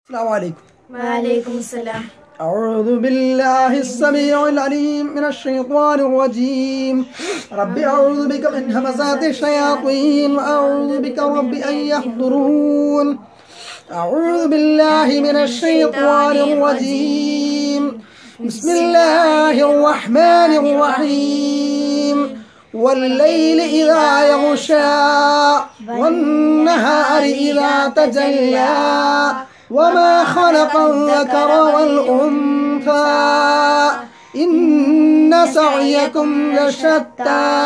السلام عليكم وعليكم السلام أعوذ بالله السميع العليم من الشيطان الرجيم رب أعوذ بك من همزات الشياطين وأعوذ بك رب أن يحضرون أعوذ بالله من الشيطان الرجيم بسم الله الرحمن الرحيم والليل إذا يغشى والنهار إذا تجلى وما خلق الذكر والأنثى إن سعيكم لشتى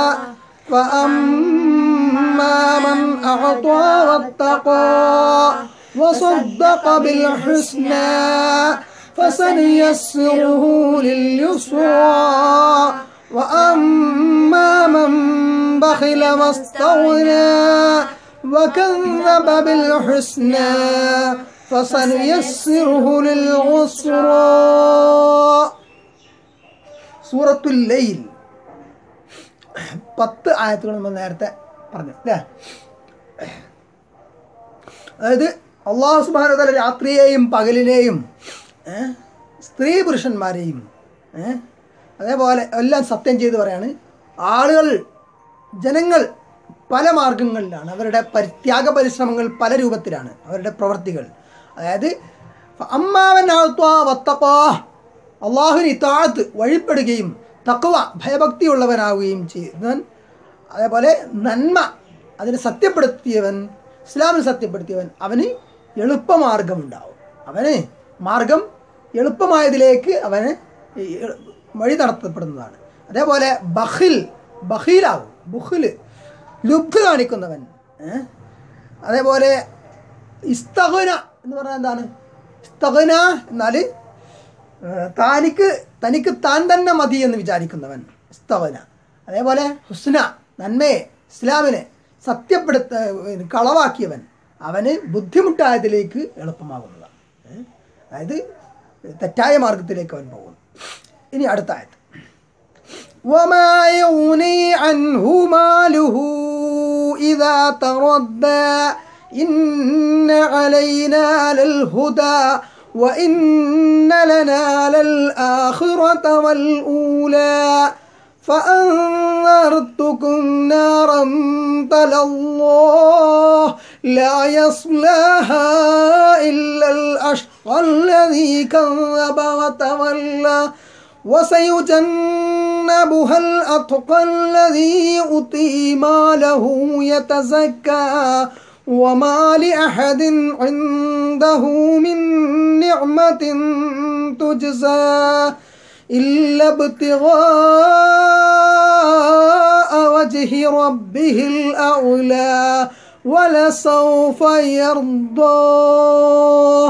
فأما من أعطى واتقى وصدق بالحسنى فسنيسره لليسرى وأما من بخل واستغنى وكذب بالحسنى فسنيسره للعسرى സൂറത്തുൽ ലൈൽ പത്ത് ആയത്തുകൾ നമ്മൾ നേരത്തെ പറഞ്ഞു അല്ലേ അതായത് അള്ളാഹു സുബാന രാത്രിയെയും പകലിനെയും ഏ, സ്ത്രീ പുരുഷന്മാരെയും ഏ, അതേപോലെ എല്ലാം സത്യം ചെയ്ത് പറയാണ് ആളുകൾ ജനങ്ങൾ പല മാർഗങ്ങളിലാണ് അവരുടെ പരി ത്യാഗ പരിശ്രമങ്ങൾ പല രൂപത്തിലാണ് അവരുടെ പ്രവർത്തികൾ അതായത് അമ്മാവൻ വത്തപ്പാ അള്ളാഹുവിന് ഇത്താഴത്ത് വഴിപ്പെടുകയും തക്കുവ ഭയഭക്തിയുള്ളവനാവുകയും ചെയ്യുന്നവൻ അതേപോലെ നന്മ അതിനെ സത്യപ്പെടുത്തിയവൻ ഇസ്ലാമിന് സത്യപ്പെടുത്തിയവൻ അവന് എളുപ്പമാർഗമുണ്ടാവും അവന് മാർഗം എളുപ്പമായതിലേക്ക് അവന് ഈ എളു- വഴി നടത്തപ്പെടുന്നതാണ് അതേപോലെ ബഹിൽ ബഹീലാവും ബുഹിൽ ലുബ്ധ കാണിക്കുന്നവൻ ഏ? അതേപോലെ ഇസ്തഹന എന്ന് പറഞ്ഞാൽ എന്താണ് ഇസ്തഹന എന്നാൽ ഏഹ് താനിക്ക് തനിക്ക് താൻ തന്നെ മതി എന്ന് വിചാരിക്കുന്നവൻ ഇസ്തവന അതേപോലെ ഹുസ്ന നന്മയെ ഇസ്ലാമിനെ സത്യപ്പെടുത്ത ഏഹ് കളവാക്കിയവൻ അവന് ബുദ്ധിമുട്ടായതിലേക്ക് എളുപ്പമാകുന്നതാണ് ഏഹ് അതായത് തെറ്റായ മാർഗത്തിലേക്ക് അവൻ പോകുന്നു ഇനി അടുത്ത ആയത് وما يغني عنه ماله إذا تردى إن علينا للهدى وإن لنا للآخرة والأولى فأنذرتكم نارا تلظى لا يصلاها إلا الأشقى الذي كذب وتولى وسيجنبها الأتقى الذي يؤتي ماله يتزكى وما لأحد عنده من نعمة تجزى إلا ابتغاء وجه ربه الأعلى ولسوف يرضاه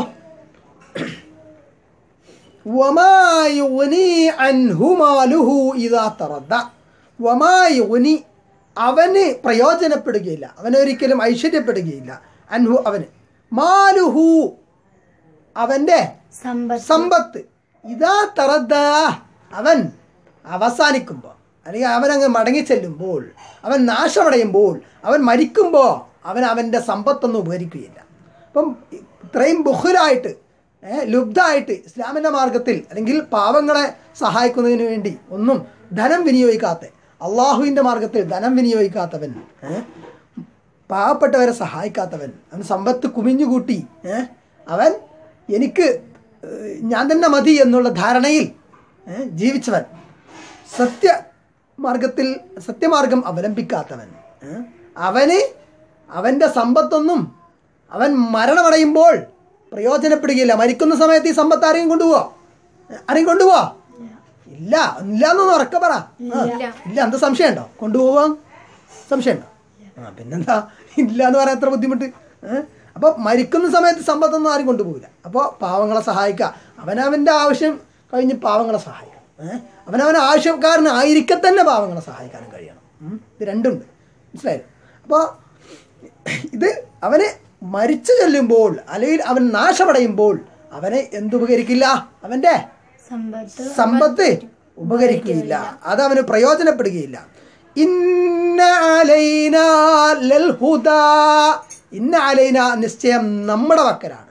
وما يغني عنه ماله إذا تردى وما يغني അവന് പ്രയോജനപ്പെടുകയില്ല അവനൊരിക്കലും ഐശ്വര്യപ്പെടുകയില്ല അൻഹു അവന് മാലുഹു അവൻ്റെ സമ്പത്ത് സമ്പത്ത് ഇതാ തറദ്ദ അവൻ അവസാനിക്കുമ്പോൾ അല്ലെങ്കിൽ അവൻ അങ്ങ് മടങ്ങിച്ചെല്ലുമ്പോൾ അവൻ നാശമടയുമ്പോൾ അവൻ മരിക്കുമ്പോൾ അവൻ അവൻ്റെ സമ്പത്തൊന്നും ഉപകരിക്കുകയില്ല അപ്പം ഇത്രയും ബുഹുലായിട്ട് ഏഹ്, ലുബ്ധായിട്ട് ഇസ്ലാമിൻ്റെ മാർഗത്തിൽ അല്ലെങ്കിൽ പാവങ്ങളെ സഹായിക്കുന്നതിന് വേണ്ടി ഒന്നും ധനം വിനിയോഗിക്കാത്ത അള്ളാഹുവിൻ്റെ മാർഗത്തിൽ ധനം വിനിയോഗിക്കാത്തവൻ ഏഹ്, പാവപ്പെട്ടവരെ സഹായിക്കാത്തവൻ അവൻ സമ്പത്ത് കുമിഞ്ഞുകൂട്ടി ഏ? അവൻ എനിക്ക് ഏഹ്, ഞാൻ തന്നെ മതി എന്നുള്ള ധാരണയിൽ ഏ, ജീവിച്ചവൻ സത്യ മാർഗത്തിൽ സത്യമാർഗം അവലംബിക്കാത്തവൻ ഏ? അവന് അവൻ്റെ സമ്പത്തൊന്നും അവൻ മരണമടയുമ്പോൾ പ്രയോജനപ്പെടുകയില്ല മരിക്കുന്ന സമയത്ത് ഈ സമ്പത്ത് ആരെയും കൊണ്ടുപോവോ ഏ, ആരെയും കൊണ്ടുപോവോ ഇല്ല ഇല്ല എന്നൊന്ന് ഉറക്കെ പറ ആ, ഇല്ല എന്താ സംശയമുണ്ടോ കൊണ്ടുപോവാൻ സംശയമുണ്ടോ ആ പിന്നെന്താ ഇല്ല എന്ന് പറയാൻ എത്ര ബുദ്ധിമുട്ട് ഏഹ് അപ്പോൾ മരിക്കുന്ന സമയത്ത് സമ്പത്തൊന്നും ആരും കൊണ്ടുപോകില്ല അപ്പോൾ പാവങ്ങളെ സഹായിക്കുക അവനവൻ്റെ ആവശ്യം കഴിഞ്ഞ് പാവങ്ങളെ സഹായിക്കണം ഏഹ് അവനവൻ ആവശ്യക്കാരന് ആയിരിക്കെ തന്നെ പാവങ്ങളെ സഹായിക്കാനും കഴിയണം ഉം. ഇത് രണ്ടുണ്ട് മനസ്സിലായോ അപ്പോൾ ഇത് അവന് മരിച്ചു ചെല്ലുമ്പോൾ അല്ലെങ്കിൽ അവൻ നാശമടയുമ്പോൾ അവനെ എന്തുപകരിക്കില്ല അവൻ്റെ സമ്പത്ത് സമ്പത്ത് ഉപകരിക്കുകയില്ല അത് അവന് പ്രയോജനപ്പെടുകയില്ല ഇന്ന അലൈന ലൽ ഹുദാ ഇന്ന അലൈന നിശ്ചയം നമ്മുടെ വക്കലാണ്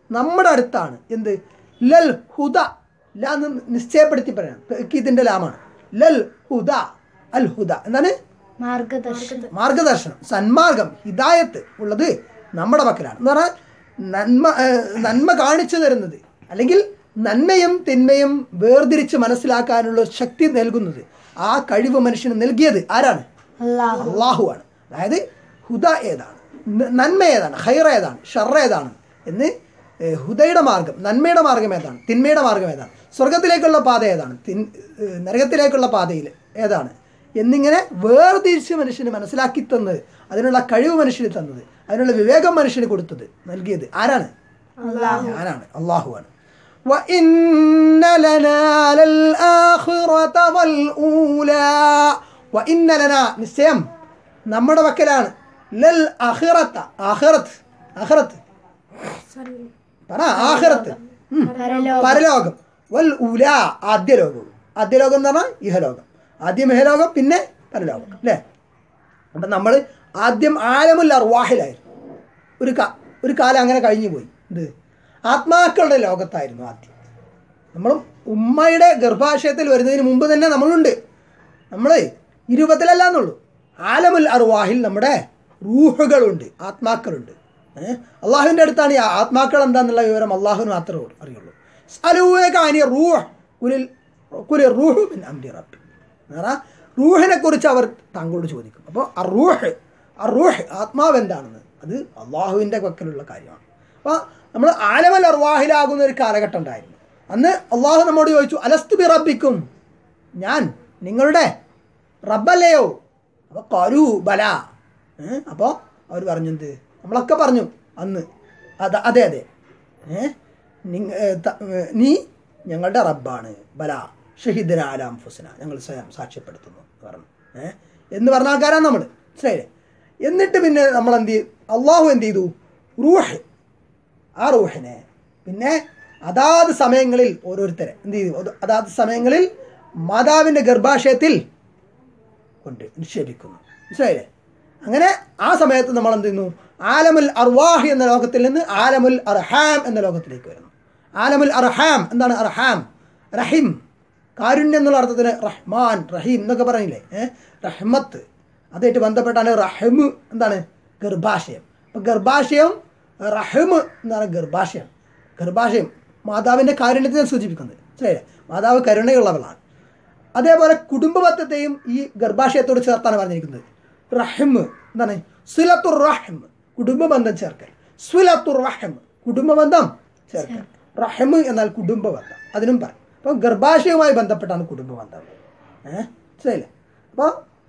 നമ്മുടെ അടുത്താണ് എന്ത് ലൽ ഹുദ ലാ എന്ന് നിശ്ചയപ്പെടുത്തി പറയാം ഇതിൻ്റെ ലാമാണ് ലൽ ഹുദ അൽ ഹുദ എന്താണ് മാർഗദർശനം മാർഗദർശനം സന്മാർഗം ഹിദായത്ത് ഉള്ളത് നമ്മുടെ പക്കലാണ് എന്ന് പറഞ്ഞാൽ നന്മ ഏഹ്, നന്മ കാണിച്ചു തരുന്നത് അല്ലെങ്കിൽ നന്മയും തിന്മയും വേർതിരിച്ച് മനസ്സിലാക്കാനുള്ള ശക്തി നൽകുന്നത് ആ കഴിവ് മനുഷ്യന് നൽകിയത് ആരാണ് അള്ളാഹു അള്ളാഹുവാണ് അതായത് ഹുദ ഏതാണ് ന- നന്മ ഏതാണ് ഹൈറ ഏതാണ് ഷറ ഏതാണ് എന്ന് ഏഹ്, ഹുദയുടെ മാർഗം നന്മയുടെ മാർഗം ഏതാണ് തിന്മയുടെ മാർഗം ഏതാണ് സ്വർഗത്തിലേക്കുള്ള പാത ഏതാണ് തിൻ ഏഹ്, നരകത്തിലേക്കുള്ള പാതയിൽ ഏതാണ് എന്നിങ്ങനെ വേർതിരിച്ച് മനുഷ്യന് മനസ്സിലാക്കി തന്നത് അതിനുള്ള കഴിവ് മനുഷ്യന് തന്നത് അതിനുള്ള വിവേകം മനുഷ്യന് കൊടുത്തത് നൽകിയത് ആരാണ് ഞാനാണ് അള്ളാഹുവാണ് وإن لنا للآخرة والأولى وإن لنا നിശ്ചയം നമ്മുടെ പക്കലാണ് ലൽ അഹിറത്ത ആഹിറത്ത് ആഹിറത്ത് പറ ആഹിറത്ത് ഉം. പരലോകം പരലോകം വൽ ഉല ആദ്യ ലോകവും ആദ്യ ലോകം എന്ന് പറഞ്ഞാൽ ഇഹലോകം ആദ്യം ഇഹലോകം പിന്നെ പരലോകം അല്ലേ അപ്പം നമ്മൾ ആദ്യം ആലമുൽ അർവാഹിലായിരുന്നു ഒരു കാ ഒരു കാലം അങ്ങനെ കഴിഞ്ഞു പോയി ഇത് ആത്മാക്കളുടെ ലോകത്തായിരുന്നു ആദ്യം നമ്മൾ ഉമ്മയുടെ ഗർഭാശയത്തിൽ വരുന്നതിന് മുമ്പ് തന്നെ നമ്മളുണ്ട് നമ്മൾ ഇരുപത്തിലല്ല എന്നുള്ളൂ ആലമുൽ അർവാഹിൽ നമ്മുടെ റൂഹുകളുണ്ട് ആത്മാക്കളുണ്ട് ഏഹ് അള്ളാഹുവിൻ്റെ അടുത്താണ് ഈ ആത്മാക്കൾ എന്താന്നുള്ള വിവരം അള്ളാഹുവിന് മാത്രമേ അറിയുള്ളൂ അലൂകാനി റൂഹ് കുലിൽ കുലിൽ റൂഹ് മിൻ അംരി റബ്ബി എന്ന് പറഞ്ഞാൽ റൂഹിനെ കുറിച്ച് അവർ താങ്കളോട് ചോദിക്കും അപ്പോൾ ആ റൂഹ് ആ റൂഹ് ആത്മാവ് എന്താണെന്ന് അത് അള്ളാഹുവിൻ്റെ പക്കലുള്ള കാര്യമാണ് അപ്പോൾ നമ്മൾ ആലമൽ അർവാഹിലാകുന്ന ഒരു കാലഘട്ടം ഉണ്ടായിരുന്നു അന്ന് അള്ളാഹു നമ്മോട് ചോദിച്ചു അലസ്തു ബി റബ്ബിക്കും ഞാൻ നിങ്ങളുടെ റബ്ബല്ലയോ അപ്പോൾ കരു ബല അപ്പോൾ അവർ പറഞ്ഞെന്ത് നമ്മളൊക്കെ പറഞ്ഞു അന്ന് അത അതെ അതെ ഏ നിങ്ങ ഏ, ത- ഏ, നീ ഞങ്ങളുടെ റബ്ബാണ് ബല ഷഹീദന ആലാം ഫുസന ഞങ്ങൾ സ്വയം സാക്ഷ്യപ്പെടുത്തുന്നു എന്ന് പറഞ്ഞു ഏ എന്ന് പറഞ്ഞ ആൾക്കാരാണ് നമ്മൾ മനസ്സിലായില്ലേ എന്നിട്ട് പിന്നെ നമ്മൾ എന്ത് ചെയ്തു അള്ളാഹു എന്ത് ചെയ്തു റൂഹ് ആ റൂഹിനെ പിന്നെ അതാത് സമയങ്ങളിൽ ഓരോരുത്തരെ എന്ത് ചെയ്തു അത് അതാത് സമയങ്ങളിൽ മാതാവിൻ്റെ ഗർഭാശയത്തിൽ കൊണ്ട് നിക്ഷേപിക്കുന്നു മനസ്സിലായില്ലേ അങ്ങനെ ആ സമയത്ത് നമ്മൾ എന്ത് ചെയ്യുന്നു ആലമുൽ അർവാഹ് എന്ന ലോകത്തിൽ നിന്ന് ആലമുൽ അർഹാം എന്ന ലോകത്തിലേക്ക് വരുന്നു ആലമുൽ അർഹാം എന്താണ് അർഹാം റഹിം കാരുണ്യം എന്നുള്ള അർത്ഥത്തിന് റഹ്മാൻ റഹീം എന്നൊക്കെ പറയില്ലേ ഏഹ് റഹ്മത്ത് അതായിട്ട് ബന്ധപ്പെട്ടാണ് റഹ്മ് എന്താണ് ഗർഭാശയം അപ്പം ഗർഭാശയം റഹ്മ് എന്താണ് ഗർഭാശയം ഗർഭാശയം മാതാവിൻ്റെ കാരുണ്യത്തെ സൂചിപ്പിക്കുന്നത് മനസ്സിലായില്ലേ മാതാവ് കരുണയുള്ളവളാണ് അതേപോലെ കുടുംബബദ്ധത്തെയും ഈ ഗർഭാശയത്തോട് ചേർത്താണ് പറഞ്ഞിരിക്കുന്നത് റഹിം എന്താണ് സുലത്തുർ റഹിം കുടുംബബന്ധം ചേർക്കൽ സുലത്തുർ റഹിം കുടുംബബന്ധം ചേർക്കൽ റഹിം എന്നാൽ കുടുംബബന്ധം അതിനും പറയും അപ്പോൾ ഗർഭാശയവുമായി ബന്ധപ്പെട്ടാണ് കുടുംബബന്ധം ഏഹ് മനസ്സിലായില്ലേ അപ്പോൾ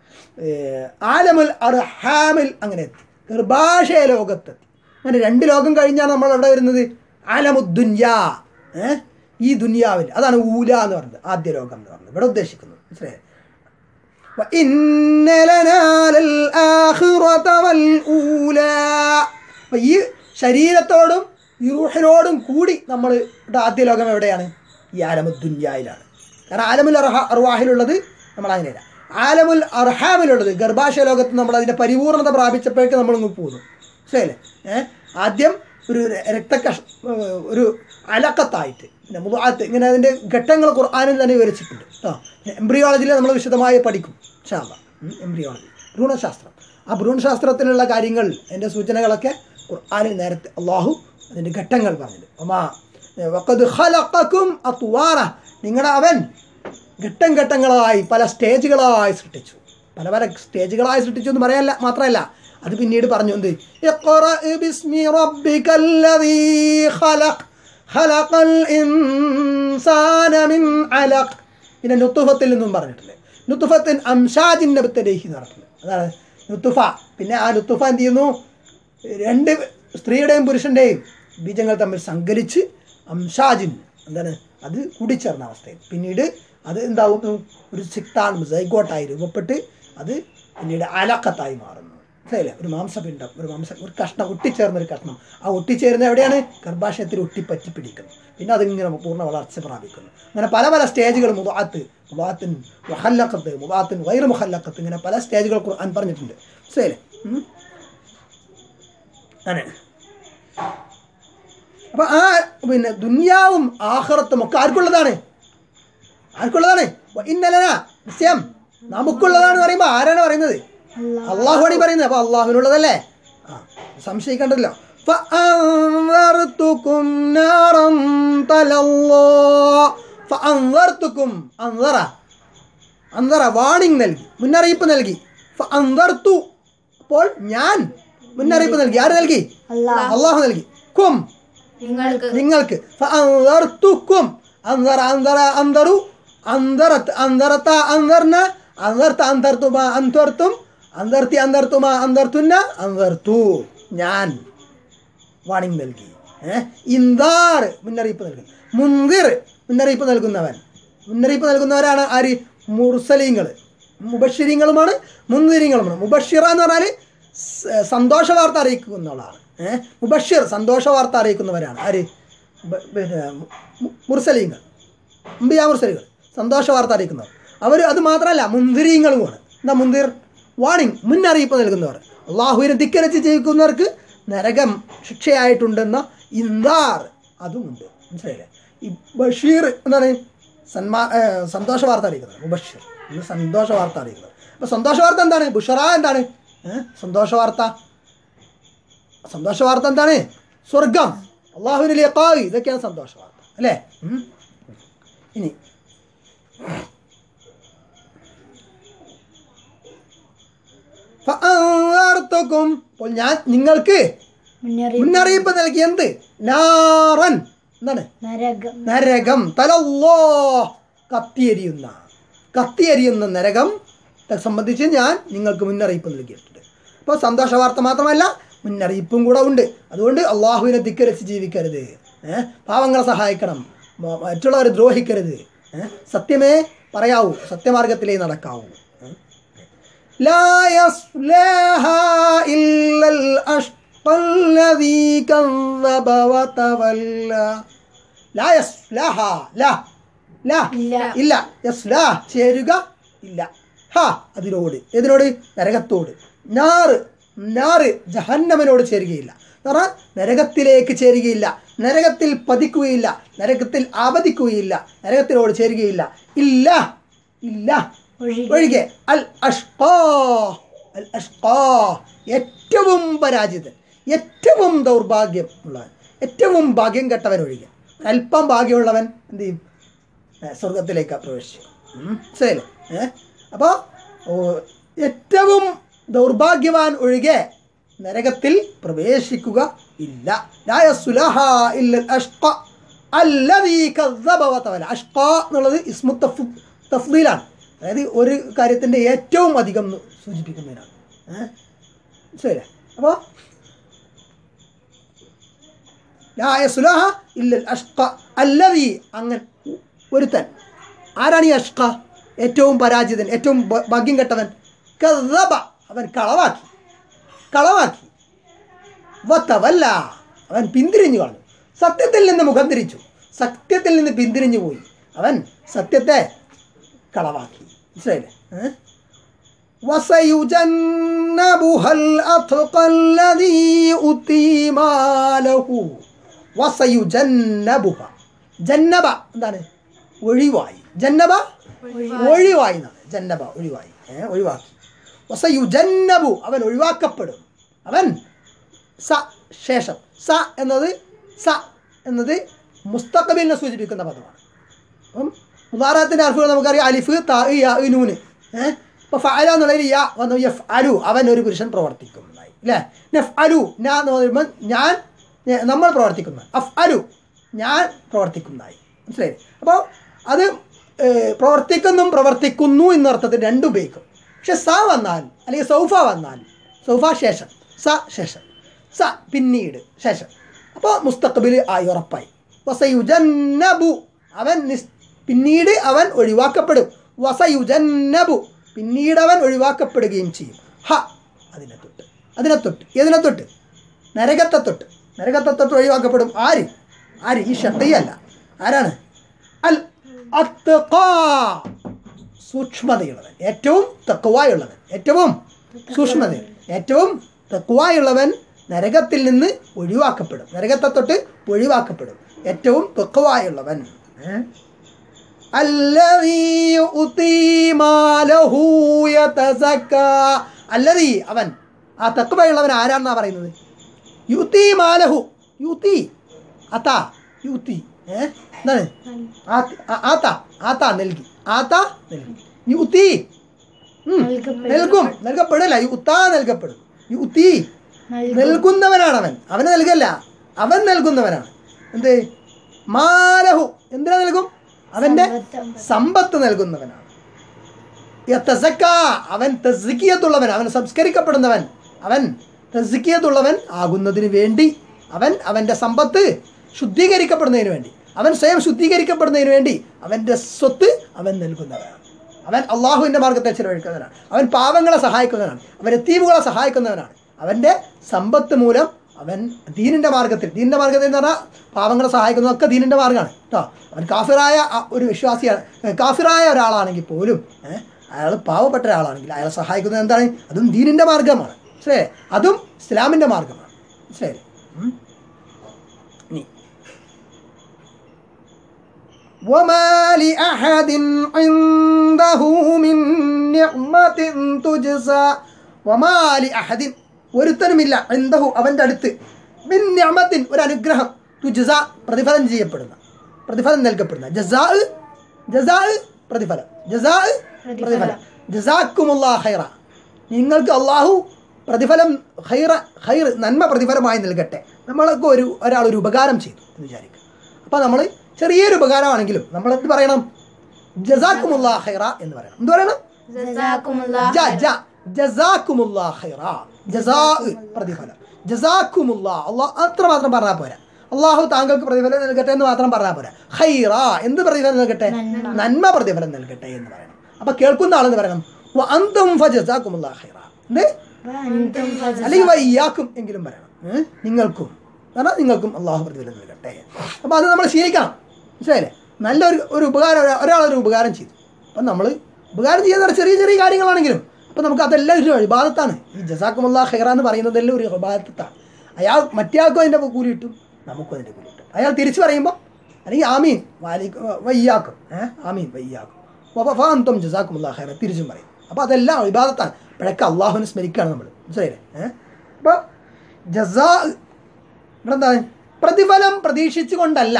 ആലമുൽ അർഹാമിൽ അങ്ങനെ എത്തി ഗർഭാശയ ലോകത്തെത്തി അങ്ങനെ രണ്ട് ലോകം കഴിഞ്ഞാണ് നമ്മൾ എവിടെ വരുന്നത് ആലമുദ്ദുന്യാ ഏഹ് ഈ ദുനിയാവിൽ അതാണ് ഊല എന്ന് പറയുന്നത് ആദ്യ ലോകം എന്ന് പറയുന്നത് ഇവിടെ ഉദ്ദേശിക്കുന്നത് മനസ്സിലായേ وإن لنا للآخرة والأولى അപ്പൊ ഈ ശരീരത്തോടും ഈ റൂഹിനോടും കൂടി നമ്മൾ ഇവിടെ ആദ്യ ലോകം എവിടെയാണ് ഈ ആലമുദ്ദുന്യായിലാണ് കാരണം ആലമുൽ അർഹ അർവാഹിലുള്ളത് നമ്മൾ അങ്ങനെയല്ല ആലമുൽ അർഹാമിലുള്ളത് ഗർഭാശയ ലോകത്ത് നമ്മൾ അതിൻ്റെ പരിപൂർണത പ്രാപിച്ചപ്പോഴേക്ക് നമ്മൾ ഇങ്ങ് പോകുന്നു ശരിയല്ലേ ഏഹ് ആദ്യം ഒരു രക്തകഷ ഒരു അലക്കത്തായിട്ട് പിന്നെ മുതാത്ത് ഇങ്ങനെ അതിൻ്റെ ഘട്ടങ്ങൾ ഖുർആാനിൽ തന്നെ വിവരിച്ചിട്ടുണ്ട് കേട്ടോ എംബ്രിയോളജിയിൽ നമ്മൾ വിശദമായി പഠിക്കും ഷാമ്പ എംബ്രിയോളജി ഭ്രൂണശാസ്ത്രം ആ ഭ്രൂണശാസ്ത്രത്തിലുള്ള കാര്യങ്ങൾ അതിൻ്റെ സൂചനകളൊക്കെ ഖുർആാനിൽ നേരത്തെ അള്ളാഹു അതിൻ്റെ ഘട്ടങ്ങൾ പറഞ്ഞത് ഒമാ വഖദ് ഖലഖക്കും അത്വാറ നിങ്ങളുടെ അവൻ ഘട്ടം ഘട്ടങ്ങളായി പല സ്റ്റേജുകളായി സൃഷ്ടിച്ചു പല പല സ്റ്റേജുകളായി സൃഷ്ടിച്ചു എന്ന് പറയല്ല മാത്രമല്ല അത് പിന്നീട് പറഞ്ഞു എന്ത് ഇഖ്റ ബിസ്മി റബ്ബിക്കല്ലദീ ഖലഖ് ഖലഖൽ ഇൻസാന മിൻ അലഖ് പിന്നെ നുത്തുഫത്തിൽ നിന്നും പറഞ്ഞിട്ടില്ലേ നുത്തുഫത്തിൻ അംഷാജിൻ നബത്തലേഹി എന്ന് പറഞ്ഞിട്ടില്ലേ അതാണ് നുത്തുഫ പിന്നെ ആ നുത്തുഫ എന്ത് ചെയ്യുന്നു രണ്ട് സ്ത്രീയുടെയും പുരുഷൻ്റെയും ബീജങ്ങൾ തമ്മിൽ സങ്കലിച്ച് അംഷാജിൻ എന്താണ് അത് കൂടിച്ചേർന്ന അവസ്ഥയിൽ പിന്നീട് അത് എന്താവുന്നു ഒരു സിക്താൻ സൈഗോട്ടായി രൂപപ്പെട്ട് അത് പിന്നീട് അലക്കത്തായി മാറുന്നു മനസ്സിലായില്ലേ ഒരു മാംസപിണ്ഡം ഒരു മാംസ ഒരു കഷ്ണം ഒട്ടിച്ചേർന്ന ഒരു കഷ്ണം ആ ഒട്ടിച്ചേരുന്ന എവിടെയാണ് ഗർഭാശയത്തിൽ ഒട്ടിപ്പറ്റി പിടിക്കുന്നു പിന്നെ അതിങ്ങനെ പൂർണ്ണ വളർച്ച പ്രാപിക്കുന്നു അങ്ങനെ പല പല സ്റ്റേജുകൾ മുബാത്ത് മുബാത്തിൻ മുഹല്ലക്കത്ത് മുബാത്തിൻ വൈറ് മുഹല്ലക്കത്ത് ഇങ്ങനെ പല സ്റ്റേജുകൾ ഖുർആൻ പറഞ്ഞിട്ടുണ്ട് മനസ്സിലായില്ലേ ഉം? അങ്ങനെ അപ്പൊ ആ പിന്നെ ദുനിയാവും ആഹ്റത്തും ഒക്കെ ആർക്കുള്ളതാണ് ആർക്കുള്ളതാണ് ഇന്നലന നിശ്ചയം നമുക്കുള്ളതാണ് പറയുമ്പോൾ ആരാണ് പറയുന്നത് അള്ളാഹുവാണ് ഈ പറയുന്നത് അപ്പൊ അള്ളാഹുവിനുള്ളതല്ലേ ആ സംശയിക്കണ്ടല്ലോ فأنذرتكم نارا تلظى فأنذرتكم أنذر അന്തറ വാണിംഗ് നൽകി മുന്നറിയിപ്പ് നൽകി അന്തർത്തു അപ്പോൾ ഞാൻ മുന്നറിയിപ്പ് നൽകി ആര് നൽകി അല്ലാഹ് അള്ളാഹു നൽകി കും നിങ്ങൾക്ക് നിങ്ങൾക്ക് ഫഅൻദർതുക്കും അൻദറ അൻദറ അൻദറു അൻദറത് അൻദറത അൻദർന അൻദർത അൻദർതുമ അൻദർതും അൻദർത്തി അൻദർതുമ അൻദർതുന്ന അൻദർത്തു ഞാൻ വാണിംഗ് നൽകി ഏഹ് ഇന്ദാർ മുന്നറിയിപ്പ് നൽകുന്നു മുന്തിർ മുന്നറിയിപ്പ് നൽകുന്നവൻ മുന്നറിയിപ്പ് നൽകുന്നവരാണ് ആര് മുർസലീങ്ങൾ മുബഷിരിങ്ങളുമാണ് മുന്തിരിങ്ങളുമാണ് മുബഷിറ എന്ന് പറഞ്ഞാൽ സ- സന്തോഷ വാർത്ത അറിയിക്കുന്ന ആളാണ് ഏഹ് മുബഷിർ സന്തോഷ വാർത്ത അറിയിക്കുന്നവരാണ് ആര് ബ- പിന്നെ മു- മുർസലീങ്ങൾ അമ്പിയാ മുർസലികൾ സന്തോഷ വാർത്ത അറിയിക്കുന്നവർ അവർ അത് മാത്രമല്ല മുന്തിരിങ്ങളുമാണ് എന്താ മുന്തിർ വാണിംഗ് മുന്നറിയിപ്പ് നൽകുന്നവർ അള്ളാഹുവിനെ ധിക്കരിച്ച് ജീവിക്കുന്നവർക്ക് നരകം ശിക്ഷയായിട്ടുണ്ടെന്ന ഇന്ദാർ അതുമുണ്ട് മനസ്സിലായില്ലേ ഈ ബഷീർ എന്താണ് സന്മാ ഏഹ് സന്തോഷ വാർത്ത അറിയിക്കുന്നത് മുബഷീർ ഇത് സന്തോഷ വാർത്ത അറിയിക്കുന്നത് അപ്പോൾ സന്തോഷ വാർത്ത എന്താണ് ബുഷറ എന്താണ് ഏഹ് സന്തോഷ വാർത്ത സന്തോഷ വാർത്ത എന്താണ് സ്വർഗം അള്ളാഹുവിന് ലിഖാവി ഇതൊക്കെയാണ് സന്തോഷ വാർത്ത അല്ലേ ഉം. ഇനി ഫഅൻദർതുക്കും. അപ്പോൾ ഞാൻ നിങ്ങൾക്ക് മുന്നറിയിപ്പ് മുന്നറിയിപ്പ് നൽകി എന്ത് നാറൻ എന്താണ് നരകം നരകം തലല്ലോ കത്തിയെരിയുന്ന കത്തിയെരിയുന്ന നരകം ത്തെ സംബന്ധിച്ച് ഞാൻ നിങ്ങൾക്ക് മുന്നറിയിപ്പ് നൽകിയിട്ടുണ്ട് അപ്പോൾ സന്തോഷ വാർത്ത മാത്രമല്ല മുന്നറിയിപ്പും കൂടെ ഉണ്ട് അതുകൊണ്ട് അള്ളാഹുവിനെ ധിക്കരിച്ച് ജീവിക്കരുത് ഏഹ് പാവങ്ങളെ സഹായിക്കണം മ- മറ്റുള്ളവരെ ദ്രോഹിക്കരുത് ഏഹ് സത്യമേ പറയാവൂ സത്യമാർഗത്തിലേ നടക്കാവൂ ഏഹ് لا يصلاها إلا الأشقى الذي كذب وتولى لا يصلاها لا لا ഇല്ല. ഇല്ല യസ്ലാ ചേരുക ഇല്ല ഹ അതിനോട് ഏതിനോട് നരകത്തോട് നാറ് നാറ് ജഹന്നമനോട് ചേരുകയില്ല എന്ന് പറഞ്ഞാൽ നരകത്തിലേക്ക് ചേരുകയില്ല നരകത്തിൽ പതിക്കുകയില്ല നരകത്തിൽ ആപതിക്കുകയില്ല നരകത്തിനോട് ചേരുകയില്ല ഇല്ല ഇല്ല ഒഴികെ. ഒഴികെ അൽ അഷ്കാ അൽ അഷ്കാ ഏറ്റവും പരാജിതൻ ഏറ്റവും ദൗർഭാഗ്യം ഉള്ളവൻ ഏറ്റവും ഭാഗ്യം കെട്ടവൻ ഒഴികെ അല്പം ഭാഗ്യമുള്ളവൻ എന്ത് ചെയ്യും ഏ, സ്വർഗത്തിലേക്ക് പ്രവേശിക്കും ഉം, ശരിയല്ലേ ഏ അപ്പോൾ ഏറ്റവും ദൗർഭാഗ്യവാൻ ഒഴികെ നരകത്തിൽ പ്രവേശിക്കുക ഇല്ല ലാ യസ്ലുഹ ഇല്ലൽ അഷ്ഖ അല്ലദീ കസ്സബ വതവല അഷ്ഖ എന്നുള്ളത് ഇസ്മു തഫ് തഫ്ദീലാണ് അതായത് ഒരു കാര്യത്തിൻ്റെ ഏറ്റവും അധികം എന്ന് സൂചിപ്പിക്കുന്നതിനാണ് ഏ ശരി അപ്പോൾ ലാ യസ്ലുഹ ഇല്ലൽ അഷ്ഖ അല്ലദീ അങ്ങനെ ഒരുത്തൻ ആരാണ് ഈ അഷ്ക ഏറ്റവും പരാജിതൻ ഏറ്റവും ഭ- ഭാഗ്യം കെട്ടവൻ കദബ അവൻ കളവാക്കി കളവാക്കി വത്തവല്ല അവൻ പിന്തിരിഞ്ഞു കളഞ്ഞു സത്യത്തിൽ നിന്ന് മുഖം തിരിച്ചു സത്യത്തിൽ നിന്ന് പിന്തിരിഞ്ഞു പോയി അവൻ സത്യത്തെ കളവാക്കി മനസ്സിലായില്ലേ ഏ? وسيجنبها الأتقى الذي أوتي ماله വസയുജന്നബുഹ ജന്നബ എന്താണ് ഒഴിവായി ജന്നബ ഒഴിവായി എന്നാണ് ജന്നബ ഒഴിവായി ഏ ഒഴിവാക്കി വസയുജന്നബു അവൻ ഒഴിവാക്കപ്പെടും അവൻ സ ശേഷം സ എന്നത് സ എന്നത് മുസ്തഖബിലിനെ സൂചിപ്പിക്കുന്ന പദമാണ് അപ്പം മുതാറാത്തിൻ്റെ അർഫുകൾ നമുക്കറിയാം അലിഫ് ത യാ ഇ, നൂന് ഏഹ് ഇപ്പോൾ ഫഅല എന്നുള്ളതിൽ യാ വന്നു യഫ് അലു അവൻ ഒരു പുരുഷൻ പ്രവർത്തിക്കുന്നതായി അല്ലേ നഫ് അലു ഞാ എന്ന് പറയുമ്പോൾ ഞാൻ ഞ- നമ്മൾ പ്രവർത്തിക്കുന്ന അഫ് അലു ഞാൻ പ്രവർത്തിക്കുന്നതായി മനസ്സിലായി അപ്പോൾ അത് ഏഹ്, പ്രവർത്തിക്കുന്നും പ്രവർത്തിക്കുന്നു എന്നർത്ഥത്തിൽ രണ്ടും ഉപയോഗിക്കും പക്ഷെ സ വന്നാൽ അല്ലെങ്കിൽ സൗഫ വന്നാൽ സൗഫ ശേഷം സ ശേഷം സ പിന്നീട് ശേഷം അപ്പോൾ മുസ്തഖബിൽ ആയി ഉറപ്പായി വസയുജന്നബു അവൻ നിസ് പിന്നീട് അവൻ ഒഴിവാക്കപ്പെടും വസയുജന്നബു പിന്നീട് അവൻ ഒഴിവാക്കപ്പെടുകയും ചെയ്യും ഹ അതിനെ തൊട്ട് അതിനെ തൊട്ട് ഏതിനെ തൊട്ട് നരകത്തെ തൊട്ട് നരകത്തെ തൊട്ട് ഒഴിവാക്കപ്പെടും ആര് ആര് ഈ ഷട്ടയല്ല ആരാണ് അൽ അത്ഖാ സൂക്ഷ്മതയുള്ളവൻ ഏറ്റവും തക്കുവായുള്ളവൻ ഏറ്റവും സൂക്ഷ്മത ഏറ്റവും തക്കുവായുള്ളവൻ നരകത്തിൽ നിന്ന് ഒഴിവാക്കപ്പെടും നരകത്തെ തൊട്ട് ഒഴിവാക്കപ്പെടും ഏറ്റവും തെക്കുവായുള്ളവൻ ഏ? الذي يؤتي ماله يتزكى الذي അവൻ ആ തക്കുവയുള്ളവൻ ആരാണെന്നാ പറയുന്നത് യുത്തി മാലഹു യുത്തി അത്ത യുത്തി ഏ എന്താണ് ആത്ത്- ആ- ആത്ത ആത്ത നൽകി ആത്ത നൽകി യുത്തി ഉം. നൽകപ്പെടും. നൽകും നൽകപ്പെടില്ല യുത്ത നൽകപ്പെടും യുത്തി നൽകും. നൽകുന്നവനാണ് അവൻ അവന് നൽകല്ല അവൻ നൽകുന്നവനാണ് എന്ത് മാലഹു എന്തിനാ നൽകും അവന്റെ സമ്പത്ത്. സമ്പത്ത് നൽകുന്നവനാണ് യത്തസക്ക, അവൻ തസ്ക്കിയത്തുള്ളവൻ അവൻ സംസ്കരിക്കപ്പെടുന്നവൻ അവൻ തസ്ക്കിയത്തുള്ളവൻ ആകുന്നതിന് വേണ്ടി അവൻ അവൻ്റെ സമ്പത്ത് ശുദ്ധീകരിക്കപ്പെടുന്നതിന് വേണ്ടി അവൻ സ്വയം ശുദ്ധീകരിക്കപ്പെടുന്നതിന് വേണ്ടി അവൻ്റെ സ്വത്ത് അവൻ നൽകുന്നവനാണ് അവൻ അള്ളാഹുവിൻ്റെ മാർഗത്തെ ചിലവഴിക്കുന്നവനാണ് അവൻ പാവങ്ങളെ സഹായിക്കുന്നവനാണ് അവൻ എത്തീവുകളെ സഹായിക്കുന്നവനാണ് അവൻ്റെ സമ്പത്ത് മൂലം അവൻ ദീനിൻ്റെ മാർഗത്തിൽ ദീനിൻ്റെ മാർഗത്തിൽ എന്ന് പറഞ്ഞാൽ പാവങ്ങളെ സഹായിക്കുന്നതൊക്കെ ദീനിൻ്റെ മാർഗ്ഗമാണ് കേട്ടോ അവൻ കാഫിറായ ആ ഒരു വിശ്വാസിയാണ് ഏ, കാഫിറായ ഒരാളാണെങ്കിൽ പോലും ഏഹ്, അയാൾ പാവപ്പെട്ട ഒരാളാണെങ്കിൽ അയാളെ സഹായിക്കുന്നത് എന്താണ് അതും ദീനിൻ്റെ മാർഗമാണ് മനസ്സിലായേ അതും ഇസ്ലാമിൻ്റെ മാർഗമാണ് മനസ്സിലായില്ലേ ഉം. ഇനി وما لأحد عنده من نعمة تجزى وما لأحد ഒരുത്തനുമില്ല എന്തഹു അവൻ്റെ അടുത്ത് മിൻ നിഅമത്തിൻ ഒരു അനുഗ്രഹം തുജസ പ്രതിഫലം ചെയ്യപ്പെടുന്ന പ്രതിഫലം നൽകപ്പെടുന്ന ജസാ ജസാ പ്രതിഫലം ജസാ പ്രതിഫലം ജസാക്കുമുല്ലാ ഹൈറ നിങ്ങൾക്ക് അള്ളാഹു പ്രതിഫലം ഹൈറ ഹൈർ നന്മ പ്രതിഫലമായി നൽകട്ടെ നമ്മൾക്ക് ഒരു ഒരാൾ ഒരു ഉപകാരം ചെയ്തു എന്ന് വിചാരിക്കുക അപ്പോൾ നമ്മൾ ചെറിയൊരു ഉപകാരമാണെങ്കിലും നമ്മൾ എന്ത് പറയണം ജസാക്കുമുല്ലാ ഹൈറ എന്ന് പറയണം എന്ത് പറയണം ജസാക്കുമുല്ലാഹ് ജ ജ ജസാക്കുമുല്ലാ ഹൈറ ജസാ പ്രതിഫലം ജസാക്കുമുല്ലാ അള്ളാഹ് അത്ര മാത്രം പറഞ്ഞാൽ പോരാ അള്ളാഹു താങ്കൾക്ക് പ്രതിഫലം നൽകട്ടെ എന്ന് മാത്രം പറഞ്ഞാൽ പോരാ ഹൈറ എന്ത് പ്രതിഫലം നൽകട്ടെ നന്മ പ്രതിഫലം നൽകട്ടെ എന്ന് പറയണം അപ്പൊ കേൾക്കുന്ന ആളെന്ന് പറയണം "വ അന്തും ഫജസാക്കുമുല്ലാ ഹൈറ എന്ത് അൻതും ഫജ- അല്ലെങ്കിൽ വയ്യാക്കും എങ്കിലും പറയണം ഏ? നിങ്ങൾക്കും കാരണം നിങ്ങൾക്കും അള്ളാഹു പ്രതിഫലം നൽകട്ടെ അപ്പോൾ അത് നമ്മൾ ശീലിക്കണം മനസ്സിലായില്ലേ നല്ലൊരു ഒരു ഉപകാരം ഒരാ- ഒരാളൊരു ഉപകാരം ചെയ്തു അപ്പം നമ്മൾ ഉപകാരം ചെയ്യുന്ന ചെറിയ ചെറിയ കാര്യങ്ങളാണെങ്കിലും അപ്പം നമുക്ക് അതെല്ലാം ഒരു വിവാദത്താണ് ഈ ജസാക്കുമുല്ലാ ഖൈറ എന്ന് പറയുന്നതെല്ലാം ഒരു വിവാദത്താണ് അയാൾ മറ്റേയാൾക്കും അതിൻ്റെ കൂലി കിട്ടും നമുക്കും അതിൻ്റെ കൂലി കിട്ടും അയാൾ തിരിച്ചു പറയുമ്പോൾ അല്ലെങ്കിൽ ആമീൻ വാലി വയ്യാക്കും ഏഹ് ആമീൻ വയ്യാക്കും വഫാന്തം ജസാക്കുമുല്ലാ ഖൈറ തിരിച്ചും പറയും അപ്പോൾ അതെല്ലാം വിവാദത്താണ് അപ്പോഴൊക്കെ അള്ളാഹുവിനെ സ്മരിക്കുകയാണ് നമ്മൾ മനസ്സിലായില്ലേ ഏഹ് അപ്പോൾ ജസാ ഇവിടെ എന്താണ് പ്രതിഫലം പ്രതീക്ഷിച്ചുകൊണ്ടല്ല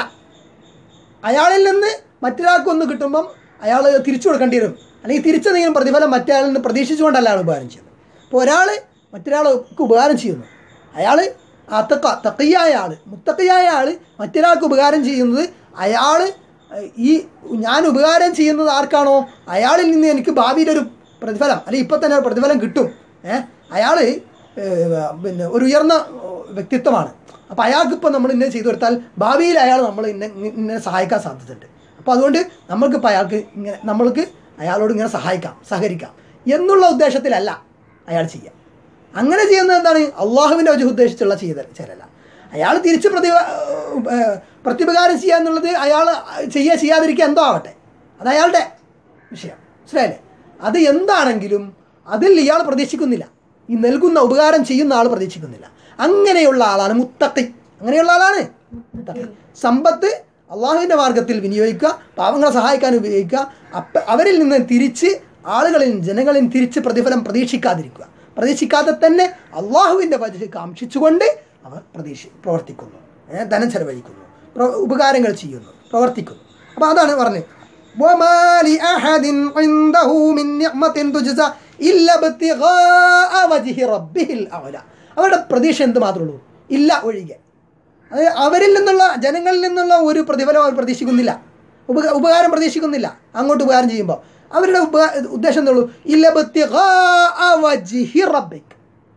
അയാളിൽ നിന്ന് മറ്റൊരാൾക്കൊന്ന് കിട്ടുമ്പം അയാൾ തിരിച്ചു കൊടുക്കേണ്ടി വരും അല്ലെങ്കിൽ തിരിച്ചെന്തെങ്കിലും പ്രതിഫലം മറ്റേയാളിൽ നിന്ന് പ്രതീക്ഷിച്ചുകൊണ്ടല്ല അയാൾ ഉപകാരം ചെയ്യുന്നത് ഇപ്പോൾ ഒരാൾ മറ്റൊരാൾക്ക് ഉപകാരം ചെയ്യുന്നു അയാൾ ആ തക്ക തക്കയ്യായ ആൾ മുത്തക്കയ്യായ ആൾ മറ്റൊരാൾക്ക് ഉപകാരം ചെയ്യുന്നത് അയാൾ ഈ ഞാൻ ഉപകാരം ചെയ്യുന്നത് ആർക്കാണോ അയാളിൽ നിന്ന് എനിക്ക് ഭാവിയിൽ ഒരു പ്രതിഫലം അല്ലെങ്കിൽ ഇപ്പം തന്നെ ഒരു പ്രതിഫലം കിട്ടും ഏഹ് അയാൾ പിന്നെ ഒരു ഉയർന്ന ഏഹ്, വ്യക്തിത്വമാണ് അപ്പോൾ അയാൾക്ക് ഇപ്പോൾ നമ്മൾ ഇന്നെ ചെയ്തു കൊടുത്താൽ ഭാവിയിൽ അയാൾ നമ്മൾ ഇന്നെ ഇന്നെ സഹായിക്കാൻ സാധ്യതയുണ്ട് അപ്പോൾ അതുകൊണ്ട് നമ്മൾക്കിപ്പോൾ അയാൾക്ക് ഇങ്ങനെ നമ്മൾക്ക് അയാളോട് ഇങ്ങനെ സഹായിക്കാം സഹകരിക്കാം എന്നുള്ള ഉദ്ദേശത്തിലല്ല അയാൾ ചെയ്യുക അങ്ങനെ ചെയ്യുന്നത് എന്താണ് അള്ളാഹുവിൻ്റെ വജു ഉദ്ദേശിച്ചുള്ള ചെയ്ത ചെയ്യലല്ല അയാൾ തിരിച്ച് പ്രതി ഏഹ്, പ്രത്യുപകാരം ചെയ്യുക എന്നുള്ളത് അയാൾ ചെയ്യുക ചെയ്യാതിരിക്കുക എന്തോ ആവട്ടെ അത് അയാളുടെ വിഷയം മനസ്സിലായില്ലേ അത് എന്താണെങ്കിലും അതിൽ ഇയാൾ പ്രതീക്ഷിക്കുന്നില്ല ഈ നൽകുന്ന ഉപകാരം ചെയ്യുന്ന ആൾ പ്രതീക്ഷിക്കുന്നില്ല അങ്ങനെയുള്ള ആളാണ് മുത്തക്കി അങ്ങനെയുള്ള ആളാണ് മുത്തഖി. സമ്പത്ത് അള്ളാഹുവിൻ്റെ മാർഗത്തിൽ വിനിയോഗിക്കുക പാവങ്ങളെ സഹായിക്കാൻ ഉപയോഗിക്കുക അപ്പ അവരിൽ നിന്ന് തിരിച്ച് ആളുകളിൽ ജനങ്ങളിൽ നിന്ന് തിരിച്ച് പ്രതിഫലം പ്രതീക്ഷിക്കാതിരിക്കുക പ്രതീക്ഷിക്കാതെ തന്നെ അള്ളാഹുവിൻ്റെ വജഹ് കാക്ഷിച്ചുകൊണ്ട് അവർ പ്രതീക്ഷ പ്രവർത്തിക്കുന്നു ഏ, ധനം ചെലവഴിക്കുന്നു പ്ര- ഉപകാരങ്ങൾ ചെയ്യുന്നു പ്രവർത്തിക്കുന്നു അപ്പോൾ അതാണ് പറഞ്ഞത് وما لأحد عنده من نعمة تجزى إلا ابتغاء وجه ربه الأعلى അവരുടെ പ്രതീക്ഷ എന്ത് മാത്രമേ ഉള്ളൂ ഇല്ല ഒഴികെ അത് അവരിൽ നിന്നുള്ള ജനങ്ങളിൽ നിന്നുള്ള ഒരു പ്രതിഫലം അവർ പ്രതീക്ഷിക്കുന്നില്ല ഉപ ഉപകാരം പ്രതീക്ഷിക്കുന്നില്ല അങ്ങോട്ട് ഉപകാരം ചെയ്യുമ്പോൾ അവരുടെ ഉപ ഉദ്ദേശം എന്തുള്ളൂ ഇല്ല ابتغاء وجه ربك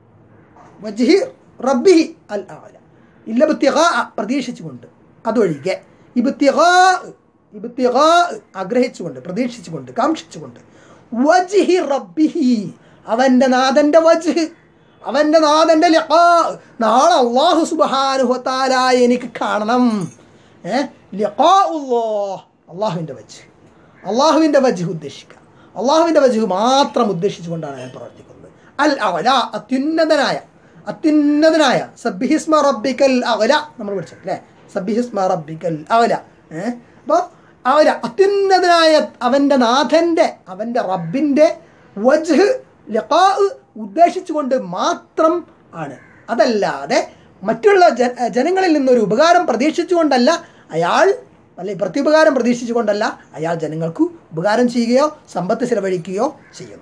വജ്ഹി റബ്ബിഹി അൽ ആല ഇല്ല ബത്തിഗാ പ്രതീക്ഷിച്ചുകൊണ്ട് അതൊഴികെ ഇബത്തിഗാ ഇബത്തിഗാ ആഗ്രഹിച്ചുകൊണ്ട് പ്രതീക്ഷിച്ചുകൊണ്ട് കാക്ഷിച്ചുകൊണ്ട് വജ്ഹി റബ്ബിഹി അവൻ്റെ നാഥൻ്റെ വജ്ഹ് അവൻ്റെ നാഥൻ്റെ ലിഖാ നാളെ അള്ളാഹു സുബഹാനുഹത്താല എനിക്ക് കാണണം ഏ ലിഖാ അള്ളാഹുവിൻ്റെ വജ്ഹ് അള്ളാഹുവിൻ്റെ വജ്ഹ് ഉദ്ദേശിക്കുക അള്ളാഹുവിൻ്റെ വജ്ഹ് മാത്രം ഉദ്ദേശിച്ചുകൊണ്ടാണ് ഞാൻ പ്രവർത്തിക്കുന്നത് അൽ അവല അത്യുന്നതനായ അത്യുന്നതനായ സബ്ബിഹിസ്മ റബ്ബിക്കൽ അവല നമ്മൾ പഠിച്ചത് അല്ലേ സബ്ബിഹിസ്മ റബ്ബിക്കൽ അവല ഏഹ് അപ്പോൾ അവല അത്യുന്നതനായ അവൻ്റെ നാഥൻ്റെ അവൻ്റെ റബ്ബിൻ്റെ വജ്ഹ് ലഖാ ഉദ്ദേശിച്ചുകൊണ്ട് മാത്രം ആണ് അതല്ലാതെ മറ്റുള്ള ജ ജനങ്ങളിൽ നിന്നൊരു ഉപകാരം പ്രതീക്ഷിച്ചുകൊണ്ടല്ല അയാൾ അല്ലെ പ്രത്യുപകാരം പ്രതീക്ഷിച്ചുകൊണ്ടല്ല അയാൾ ജനങ്ങൾക്ക് ഉപകാരം ചെയ്യുകയോ സമ്പത്ത് ചിലവഴിക്കുകയോ ചെയ്യുന്നത്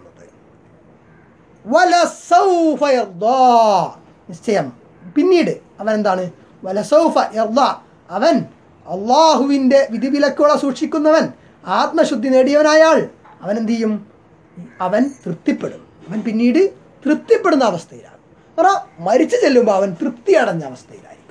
വലസൗഫ യർദാ. നിശ്ചയം പിന്നീട് അവൻ എന്താണ് വലസൗഫ യർദാ. അവൻ അള്ളാഹുവിൻ്റെ വിധിവിലക്കുകളെ സൂക്ഷിക്കുന്നവൻ ആത്മശുദ്ധി നേടിയവനായാൾ അവൻ എന്ത് ചെയ്യും അവൻ തൃപ്തിപ്പെടും അവൻ പിന്നീട് തൃപ്തിപ്പെടുന്ന അവസ്ഥയിലാണ് കാരണം മരിച്ചു ചെല്ലുമ്പോൾ അവൻ തൃപ്തി അടഞ്ഞ അവസ്ഥയിലായിരിക്കും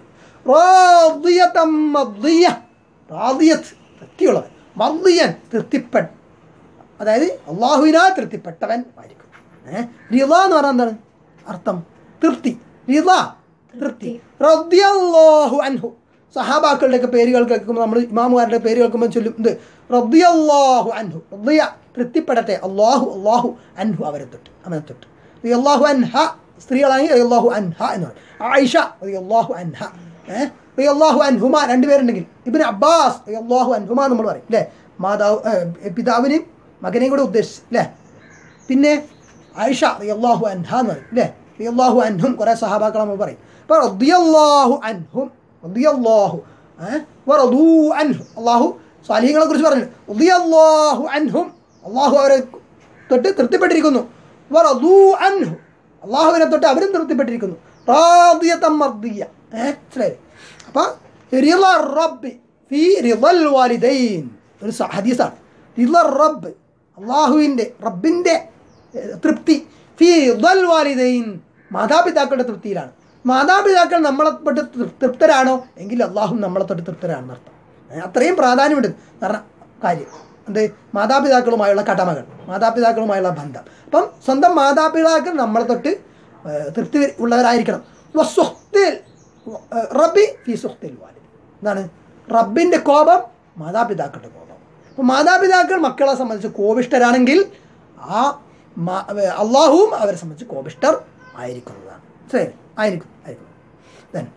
റാദിയതം മർദിയ. റാദിയത്ത് തൃപ്തിയുള്ളവൻ മർദിയൻ തൃപ്തിപ്പെട്ട അതായത് അള്ളാഹുവിനാൽ തൃപ്തിപ്പെട്ടവൻ ആയിരിക്കും ഏഹ് റിള എന്ന് പറഞ്ഞാൽ എന്താണ് അർത്ഥം തൃപ്തി റിള തൃപ്തി റദ്ദിയല്ലാഹു അൻഹു സഹാബാക്കളുടെ ഒക്കെ പേരുകൾ കേൾക്കുമ്പോൾ നമ്മൾ ഇമാമുകാരുടെ പേര് കേൾക്കുമ്പോൾ ചൊല്ലും ഇത് റദ്ദിയല്ലാഹു അൻഹു റദ്ദിയ തൃപ്തിപ്പെടട്ടെ അള്ളാഹു അള്ളാഹു അൻഹു അവരെ തൊട്ട് അവനെ തൊട്ട് അള്ളാഹു അൻഹ സ്ത്രീകളാണെങ്കിൽ അള്ളാഹു അൻഹ എന്ന് പറയും ആയിഷ അള്ളാഹു അൻഹ ഏഹ് അള്ളാഹു അൻഹുമ രണ്ടുപേരുണ്ടെങ്കിൽ ഇബിന് അബ്ബാസ് അള്ളാഹു അൻഹുമ എന്ന് നമ്മൾ പറയും അല്ലേ മാതാവ് ഏഹ് പിതാവിനെയും മകനെയും കൂടെ ഉദ്ദേശിച്ച് അല്ലേ പിന്നെ ആയിഷ റിയല്ലാഹു അൻഹ എന്ന് പറയും അല്ലേ റിയല്ലാഹു അൻഹും കുറേ സഹാബാക്കൾ നമ്മൾ പറയും അപ്പോൾ റദിയല്ലാഹു അൻഹും റദിയല്ലാഹു ഏഹ് വറദൂ അൻഹു അള്ളാഹു സ്വാലിഹ്യങ്ങളെ കുറിച്ച് പറഞ്ഞു റദിയല്ലാഹു അൻഹും അള്ളാഹു അവരെ തൊട്ട് തൃപ്തിപ്പെട്ടിരിക്കുന്നു വറദൂ അൻഹു അള്ളാഹുവിനെ തൊട്ട് അവരും തൃപ്തിപ്പെട്ടിരിക്കുന്നു റാദിയത്തം മർദിയ ഏഹ് മനസ്സിലായി അപ്പോൾ റിള റബ്ബി ഫി റിളൽ വാലിദൈൻ ഒരു സ- ഹദീസാണ് റിള റബ്ബ് അള്ളാഹുവിൻ്റെ റബ്ബിൻ്റെ ഏഹ്, തൃപ്തി ഫി റിളൽ വാലിദൈൻ മാതാപിതാക്കളുടെ തൃപ്തിയിലാണ് മാതാപിതാക്കൾ നമ്മളെ തൊട്ട് തൃ- തൃപ്തരാണോ എങ്കിൽ അള്ളാഹു നമ്മളെ തൊട്ട് തൃപ്തരാണെന്ന് അർത്ഥം ഏഹ്, അത്രയും പ്രാധാന്യമുണ്ട് കാരണം കാര്യം എന്ത് മാതാപിതാക്കളുമായുള്ള കടമകൾ മാതാപിതാക്കളുമായുള്ള ബന്ധം അപ്പം സ്വന്തം മാതാപിതാക്കൾ നമ്മളെ തൊട്ട് ഏഹ്, തൃപ്തി ഉള്ളവരായിരിക്കണം വസ്വത്തിൽ ഏഹ്, റബ്ബി ഫി സുഹ്തിൽ വാലിദ് എന്താണ് റബ്ബിൻ്റെ കോപം മാതാപിതാക്കളുടെ കോപം അപ്പോൾ മാതാപിതാക്കൾ മക്കളെ സംബന്ധിച്ച് കോപിഷ്ടരാണെങ്കിൽ ആ മാ- ഏഹ്, അള്ളാഹുവും അവരെ സംബന്ധിച്ച് കോപിഷ്ടർ ആയിരിക്കുന്നതാണ് ശരി ആയിരിക്കും ആയിരിക്കും Then,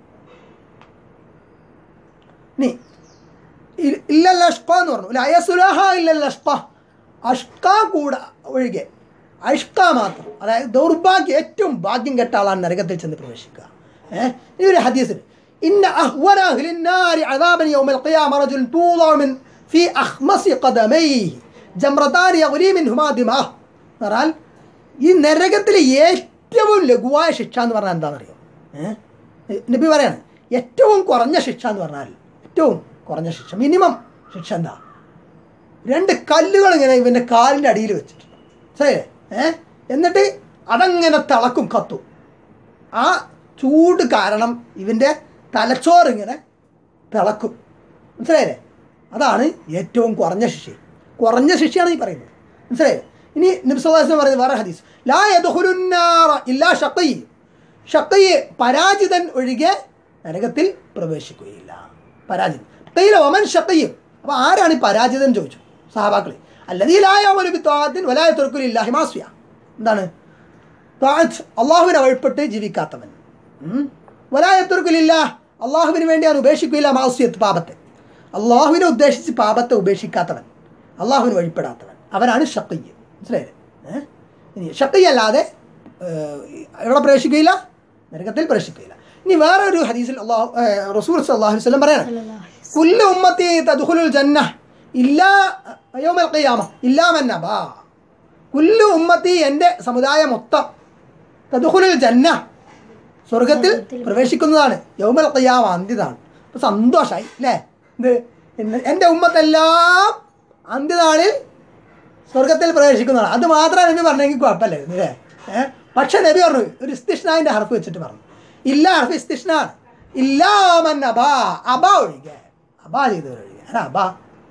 ഇനി ഇ- ഇല്ലല്ല അഷ്ക എന്ന് പറഞ്ഞു ഇല്ല അയസുലഹ ഇല്ലല്ല അഷ്ക അഷ്ക കൂടെ ഒഴികെ അഷ്ക മാത്രം അതായത് ദൗർഭാഗ്യം ഏറ്റവും ഭാഗ്യം കെട്ട ആളാണ് നരകത്തിൽ ചെന്ന് പ്രവേശിക്കുക ഏഹ് ഈ ഒരു ഹദീസിൽ ഇന്ന അഹ്വന അഹ്ലിൻ നാരി അദാബൻ യൗമൽ ഖിയാമ റജുൽ തൂള മിൻ ഫി അഖ്മസി ഖദമൈഹി ജംറതാനി യഗ്ലി മിൻഹുമാ ദിമാഹ് എന്ന് പറഞ്ഞാൽ ഈ നരകത്തിലെ ഏറ്റവും ലഘുവായ ശിക്ഷ എന്ന് പറഞ്ഞാൽ എന്താണെന്നറിയോ ഏഹ് നബി പറയാണ് ഏറ്റവും കുറഞ്ഞ ശിക്ഷ എന്ന് പറഞ്ഞാൽ ഏറ്റവും കുറഞ്ഞ ശിക്ഷ മിനിമം ശിക്ഷ എന്താ രണ്ട് കല്ലുകൾ ഇങ്ങനെ ഇവൻ്റെ കാലിൻ്റെ അടിയിൽ വെച്ചിട്ട് ശരി ഏ എന്നിട്ട് അതങ്ങനെ തിളക്കും കത്തും ആ ചൂട് കാരണം ഇവൻ്റെ തലച്ചോറ് ഇങ്ങനെ തിളക്കും മനസ്സിലായില്ലേ അതാണ് ഏറ്റവും കുറഞ്ഞ ശിക്ഷ കുറഞ്ഞ ശിക്ഷയാണ് ഈ പറയുന്നത് മനസ്സിലായില്ലേ ഇനി നിബ്സുല്ലാസ്ലം പറയുന്നത് വേറെ ഹദീസ് ലാ യദ്ഖുലുന്നാറ ഇല്ലാ ഷഖീ ഷഖീ പരാജിതൻ ഒഴികെ നരകത്തിൽ പ്രവേശിക്കുകയില്ല പരാജിതൻ കയ്യില ഒമൻ ഷഖീം അപ്പോൾ ആരാണ് ഈ പരാജിതൻ ചോദിച്ചു സഹാബാക്കളെ അല്ലതീലായ ഒരു വിത്വാദിൻ വലായ തുറക്കുലില്ല ഹിമാസ്യ എന്താണ് താഴ്ച അള്ളാഹുവിനെ വഴിപ്പെട്ട് ജീവിക്കാത്തവൻ ഉം. വലായത്തുർക്കില്ല അള്ളാഹുവിന് വേണ്ടി അവൻ ഉപേക്ഷിക്കില്ല മാസ്യത്ത് പാപത്തെ അള്ളാഹുവിനെ ഉദ്ദേശിച്ച് പാപത്തെ ഉപേക്ഷിക്കാത്തവൻ അള്ളാഹുവിന് വഴിപ്പെടാത്തവൻ അവനാണ് ഷക്കയ്യ് മനസ്സിലായില്ലേ ഏഹ് ഇനി ഷക്കയ്യ അല്ലാതെ ഏഹ്, എവിടെ പ്രവേശിക്കുകയില്ല നരകത്തിൽ പ്രവേശിക്കുകയില്ല ഇനി വേറെ ഒരു ഹദീസിൽ അള്ളാഹു ഏഹ്, റസൂൽ സല്ലാഹു വസ്ലം പറയാണ് കുല്ലു ഉമ്മത്തി തദ്ഖുലുൽ ജന്ന ഇല്ലാ യൗമൽ ഖിയാമ ഇല്ലാ മൻ അബാ കുല്ലു ഉമ്മത്തി എൻ്റെ സമുദായം മൊത്തം തദ്ഖുലുൽ ജന്ന സ്വർഗത്തിൽ പ്രവേശിക്കുന്നതാണ് യൗമൽ ഖിയാമ അന്ത്യതാണ് അപ്പോൾ സന്തോഷമായി അല്ലേ ഇത് എന്ന- എൻ്റെ ഉമ്മത്തെല്ലാം അന്ത്യനാളിൽ സ്വർഗത്തിൽ പ്രവേശിക്കുന്നതാണ് അത് മാത്രമേ നബി പറഞ്ഞെങ്കിൽ കുഴപ്പമില്ലായിരുന്നു അല്ലേ ഏഹ് പക്ഷെ നബി പറഞ്ഞു ഒരു ഇസ്തിഷ്ണാൻ്റെ ഹർഫ് വെച്ചിട്ട് പറഞ്ഞു ഇല്ല ഹർഫ് ഇസ്തിഷ്ണാണ് ഇല്ലാമൻ അബാ അബ ഒഴികെ അബാ ചെയ്തവരൊഴികെ അല്ല അബാ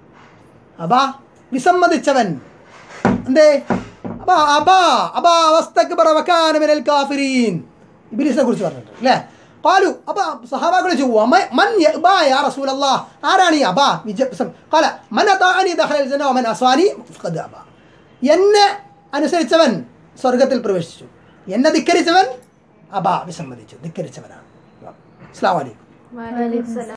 അബാ വിസമ്മതിച്ചവൻ എന്തേ അബാ അബാ അബാ അവസ്ഥക്ക് മിനൽ കാഫിരീൻ ഇബിലിസിനെ കുറിച്ച് പറഞ്ഞിട്ടുണ്ട് അല്ലേ പാലു അപ്പൊ സഹാബാക്കൾ ചോദിച്ചു "വമ- മൻ യഅ്ബാ യാ റസൂലല്ലാ ആരാണ് ഈ അബാ വിജയം കാല മൻ അതാഅനി ദഖലൽ ജന്ന വമൻ അസ്വാനി ഫഖദ് അബാ എന്നെ അനുസരിച്ചവൻ സ്വർഗത്തിൽ പ്രവേശിച്ചു എന്നെ ധിക്കരിച്ചവൻ അബ വിസമ്മതിച്ചു ധിക്കരിച്ചവനാണ് അസ്ലാം വലൈക്കും വലൈക്കും സലാം